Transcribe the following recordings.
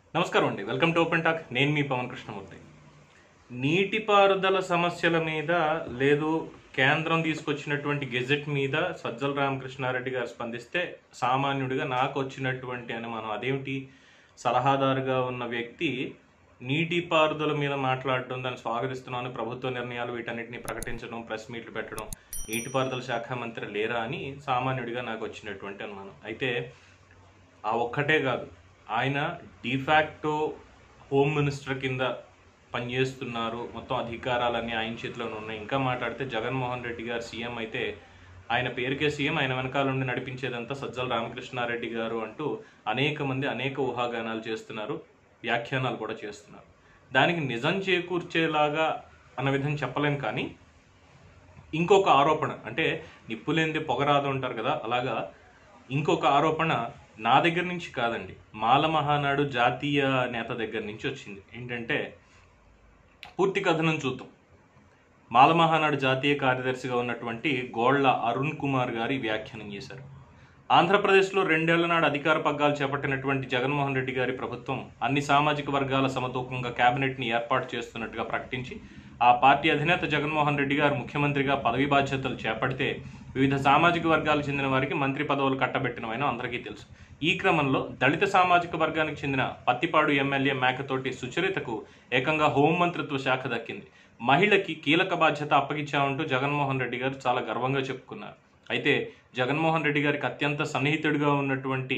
నమస్కారం అండి welcome to open talk నేను మీ పవన్ కృష్ణమూర్తి నీటిపారుదల సమస్యల మీద లేదు కేంద్రం తీసుకొచ్చినటువంటి గెజెట్ మీద సజ్జల రామకృష్ణారెడ్డి గారు స్పందిస్తే సామాన్యుడిగా నాకు వచ్చినటువంటి అనుమానం అదేమిటి సలహాదారుగా ఉన్న వ్యక్తి నీటిపారుదల మీద మాట్లాడడం దాన్ని స్వాగతిస్తున్నాను ప్రభుత్వ నిర్ణయాలు వీటన్నిటిని ప్రకటించడం ప్రెస్ మీట్లు పెట్టడం నీటిపారుదల శాఖ మంత్రి లేరా అని సామాన్యుడిగా నాకు వచ్చినటువంటి అనుమానం అయితే ఆ ఒక్కటే కాదు ఆయన డిఫాక్టో హోమ్ మినిస్టర్ కింద పనిచేస్తున్నారు మొత్తం అధికారాలన్నీ ఆయన చేతిలోనే ఉన్నాయి ఇంకా మాట్లాడితే జగన్మోహన్ రెడ్డి గారు సీఎం అయితే ఆయన పేరుకే సీఎం ఆయన వెనకాల నుండి నడిపించేదంతా సజ్జల రామకృష్ణారెడ్డి గారు అంటూ అనేక మంది అనేక ఊహాగానాలు చేస్తున్నారు వ్యాఖ్యానాలు కూడా చేస్తున్నారు దానికి నిజం చేకూర్చేలాగా అన్న విధం చెప్పలేం కానీ ఇంకొక ఆరోపణ అంటే నిప్పులేంది పొగరాదు అంటారు కదా అలాగా ఇంకొక ఆరోపణ నా దగ్గర నుంచి కాదండి మాల మహానాడు జాతీయ నేత దగ్గర నుంచి వచ్చింది ఏంటంటే పూర్తి కథనం చూద్దాం మాల మహానాడు జాతీయ కార్యదర్శిగా ఉన్నటువంటి గోళ్ల అరుణ్ కుమార్ గారి వ్యాఖ్యానం చేశారు ఆంధ్రప్రదేశ్లో రెండేళ్ల నాడు అధికార పగ్గాలు చేపట్టినటువంటి జగన్మోహన్ రెడ్డి గారి ప్రభుత్వం అన్ని సామాజిక వర్గాల సమతూకంగా కేబినెట్ని ఏర్పాటు చేస్తున్నట్టుగా ప్రకటించి ఆ పార్టీ అధినేత జగన్మోహన్ రెడ్డి గారు ముఖ్యమంత్రిగా పదవి బాధ్యతలు చేపడితే వివిధ సామాజిక వర్గాలకు చెందిన వారికి మంత్రి పదవులు కట్టబెట్టినవైనా అందరికీ తెలుసు ఈ క్రమంలో దళిత సామాజిక వర్గానికి చెందిన పత్తిపాడు ఎమ్మెల్యే మేకతోటి సుచరితకు ఏకంగా హోంమంత్రిత్వ శాఖ దక్కింది మహిళకి కీలక బాధ్యత అప్పగించామంటూ జగన్మోహన్ రెడ్డి గారు చాలా గర్వంగా చెప్పుకున్నారు అయితే జగన్మోహన్ రెడ్డి గారికి అత్యంత సన్నిహితుడిగా ఉన్నటువంటి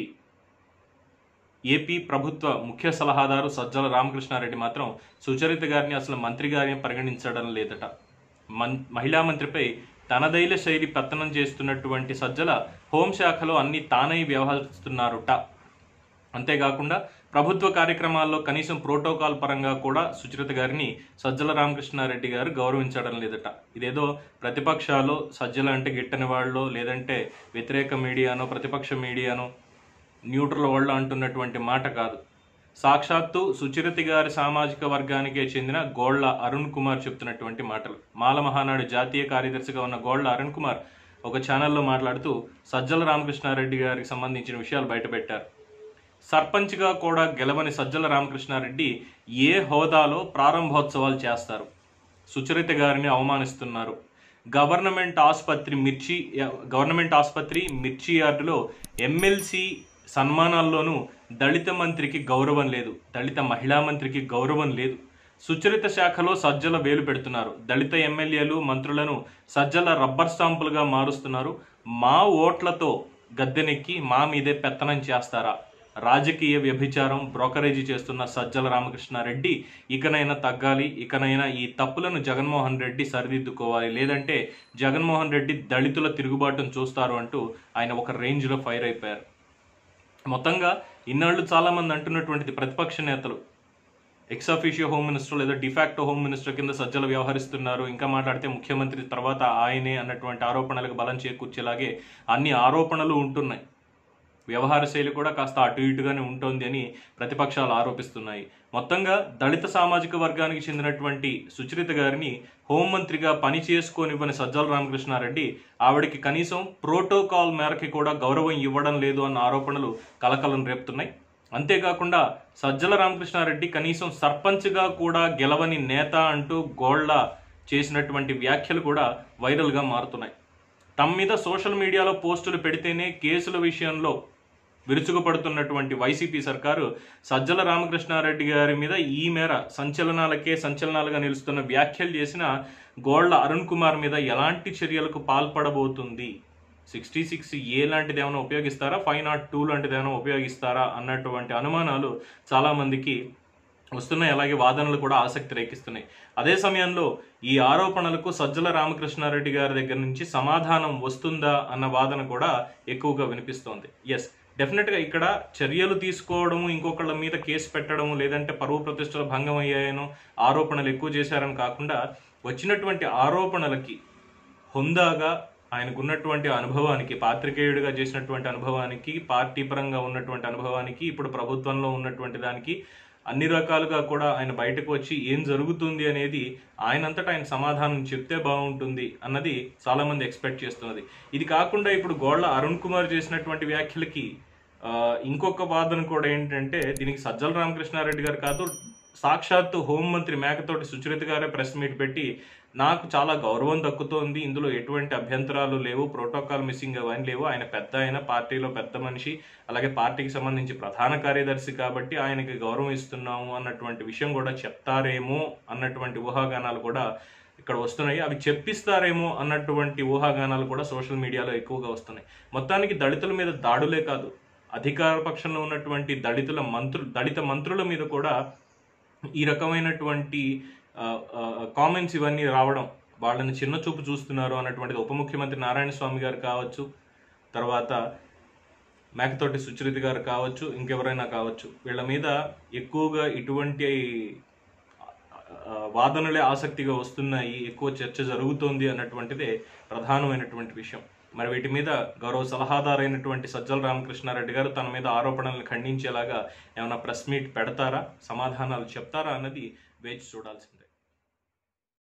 ఏపీ ప్రభుత్వ ముఖ్య సలహాదారు సజ్జల రామకృష్ణారెడ్డి మాత్రం సుచరిత గారిని అసలు మంత్రి గారిని పరిగణించడం లేదట మన్ మహిళా మంత్రిపై తనదైల శైలి పెత్తనం చేస్తున్నటువంటి సజ్జల హోంశాఖలో అన్ని తానై వ్యవహరిస్తున్నారుట అంతేకాకుండా ప్రభుత్వ కార్యక్రమాల్లో కనీసం ప్రోటోకాల్ పరంగా కూడా సుచరిత గారిని సజ్జల రామకృష్ణారెడ్డి గారు గౌరవించడం లేదట ఇదేదో ప్రతిపక్షాలు సజ్జల అంటే గిట్టని వాళ్ళు లేదంటే వ్యతిరేక మీడియానో ప్రతిపక్ష మీడియానో న్యూట్రల్ వాళ్ళు అంటున్నటువంటి మాట కాదు సాక్షాత్తు సుచరిత గారి సామాజిక వర్గానికే చెందిన గోళ్ల అరుణ్ కుమార్ చెప్తున్నటువంటి మాటలు మాల మహానాడు జాతీయ కార్యదర్శిగా ఉన్న గోళ్ల అరుణ్ కుమార్ ఒక ఛానల్లో మాట్లాడుతూ సజ్జల రామకృష్ణారెడ్డి గారికి సంబంధించిన విషయాలు బయటపెట్టారు సర్పంచ్గా కూడా గెలవని సజ్జల రామకృష్ణారెడ్డి ఏ హోదాలో ప్రారంభోత్సవాలు చేస్తారు సుచరిత గారిని అవమానిస్తున్నారు గవర్నమెంట్ ఆసుపత్రి మిర్చి గవర్నమెంట్ ఆసుపత్రి మిర్చి యార్డులో ఎమ్మెల్సీ సన్మానాల్లోనూ దళిత మంత్రికి గౌరవం లేదు దళిత మహిళా మంత్రికి గౌరవం లేదు సుచరిత శాఖలో సజ్జల వేలు పెడుతున్నారు దళిత ఎమ్మెల్యేలు మంత్రులను సజ్జల రబ్బర్ స్టాంపులుగా మారుస్తున్నారు మా ఓట్లతో గద్దెనెక్కి మా మీదే పెత్తనం చేస్తారా రాజకీయ వ్యభిచారం బ్రోకరేజీ చేస్తున్న సజ్జల రామకృష్ణారెడ్డి ఇకనైనా తగ్గాలి ఇకనైనా ఈ తప్పులను జగన్మోహన్ రెడ్డి సరిదిద్దుకోవాలి లేదంటే జగన్మోహన్ రెడ్డి దళితుల తిరుగుబాటును చూస్తారు అంటూ ఆయన ఒక రేంజ్లో ఫైర్ అయిపోయారు మొత్తంగా ఇన్నాళ్ళు చాలామంది అంటున్నటువంటిది ప్రతిపక్ష నేతలు ఎక్స్ అఫీషియో హోమ్ మినిస్టర్ లేదా డిఫాక్టో హోమ్ మినిస్టర్ కింద సజ్జలు వ్యవహరిస్తున్నారు ఇంకా మాట్లాడితే ముఖ్యమంత్రి తర్వాత ఆయనే అన్నటువంటి ఆరోపణలకు బలం చేకూర్చేలాగే అన్ని ఆరోపణలు ఉంటున్నాయి వ్యవహార శైలి కూడా కాస్త అటు ఇటుగానే ఉంటుంది అని ప్రతిపక్షాలు ఆరోపిస్తున్నాయి మొత్తంగా దళిత సామాజిక వర్గానికి చెందినటువంటి సుచరిత గారిని హోంమంత్రిగా పని చేసుకోనివ్వని సజ్జల రామకృష్ణారెడ్డి ఆవిడకి కనీసం ప్రోటోకాల్ మేరకి కూడా గౌరవం ఇవ్వడం లేదు అన్న ఆరోపణలు కలకలం రేపుతున్నాయి అంతేకాకుండా సజ్జల రామకృష్ణారెడ్డి కనీసం సర్పంచ్గా కూడా గెలవని నేత అంటూ గోళ్ల చేసినటువంటి వ్యాఖ్యలు కూడా వైరల్గా మారుతున్నాయి తమ మీద సోషల్ మీడియాలో పోస్టులు పెడితేనే కేసుల విషయంలో విరుచుకుపడుతున్నటువంటి వైసీపీ సర్కారు సజ్జల రామకృష్ణారెడ్డి గారి మీద ఈ మేర సంచలనాలకే సంచలనాలుగా నిలుస్తున్న వ్యాఖ్యలు చేసిన గోళ్ల అరుణ్ కుమార్ మీద ఎలాంటి చర్యలకు పాల్పడబోతుంది సిక్స్టీ సిక్స్ ఏ లాంటిది ఏమైనా ఉపయోగిస్తారా ఫైవ్ నాట్ టూ లాంటిది ఏమైనా ఉపయోగిస్తారా అన్నటువంటి అనుమానాలు చాలామందికి వస్తున్నాయి అలాగే వాదనలు కూడా ఆసక్తి రేకిస్తున్నాయి అదే సమయంలో ఈ ఆరోపణలకు సజ్జల రామకృష్ణారెడ్డి గారి దగ్గర నుంచి సమాధానం వస్తుందా అన్న వాదన కూడా ఎక్కువగా వినిపిస్తోంది ఎస్ డెఫినెట్గా ఇక్కడ చర్యలు తీసుకోవడము ఇంకొకళ్ళ మీద కేసు పెట్టడము లేదంటే పరువు ప్రతిష్టలు భంగం అయ్యాయనో ఆరోపణలు ఎక్కువ చేశారని కాకుండా వచ్చినటువంటి ఆరోపణలకి హుందాగా ఆయనకున్నటువంటి అనుభవానికి పాత్రికేయుడిగా చేసినటువంటి అనుభవానికి పార్టీ పరంగా ఉన్నటువంటి అనుభవానికి ఇప్పుడు ప్రభుత్వంలో ఉన్నటువంటి దానికి అన్ని రకాలుగా కూడా ఆయన బయటకు వచ్చి ఏం జరుగుతుంది అనేది ఆయనంతటా ఆయన సమాధానం చెప్తే బాగుంటుంది అన్నది చాలా మంది ఎక్స్పెక్ట్ చేస్తున్నది ఇది కాకుండా ఇప్పుడు గోళ్ల అరుణ్ కుమార్ చేసినటువంటి వ్యాఖ్యలకి ఆ, ఇంకొక వాదన కూడా ఏంటంటే దీనికి సజ్జల రామకృష్ణారెడ్డి గారు కాదు సాక్షాత్తు హోంమంత్రి మేకతోటి సుచరిత గారే ప్రెస్ మీట్ పెట్టి నాకు చాలా గౌరవం దక్కుతోంది ఇందులో ఎటువంటి అభ్యంతరాలు లేవు ప్రోటోకాల్ మిస్సింగ్ అవన్నీ లేవు ఆయన పెద్ద ఆయన పార్టీలో పెద్ద మనిషి అలాగే పార్టీకి సంబంధించి ప్రధాన కార్యదర్శి కాబట్టి ఆయనకి గౌరవం ఇస్తున్నాము అన్నటువంటి విషయం కూడా చెప్తారేమో అన్నటువంటి ఊహాగానాలు కూడా ఇక్కడ వస్తున్నాయి అవి చెప్పిస్తారేమో అన్నటువంటి ఊహాగానాలు కూడా సోషల్ మీడియాలో ఎక్కువగా వస్తున్నాయి మొత్తానికి దళితుల మీద దాడులే కాదు అధికార పక్షంలో ఉన్నటువంటి దళితుల మంత్రు దళిత మంత్రుల మీద కూడా ఈ రకమైనటువంటి కామెంట్స్ ఇవన్నీ రావడం వాళ్ళని చిన్న చూపు చూస్తున్నారు అన్నటువంటిది ఉప ముఖ్యమంత్రి నారాయణ స్వామి గారు కావచ్చు తర్వాత మేకతోటి సుచరిత గారు కావచ్చు ఇంకెవరైనా కావచ్చు వీళ్ళ మీద ఎక్కువగా ఇటువంటి ఆ, వాదనలే ఆసక్తిగా వస్తున్నాయి ఎక్కువ చర్చ జరుగుతోంది అన్నటువంటిదే ప్రధానమైనటువంటి విషయం మరి వీటి మీద గౌరవ సలహాదారైనటువంటి సజ్జల రామకృష్ణారెడ్డి గారు తన మీద ఆరోపణలను ఖండించేలాగా ఏమైనా ప్రెస్ మీట్ పెడతారా సమాధానాలు చెప్తారా అన్నది వేచి చూడాల్సిందే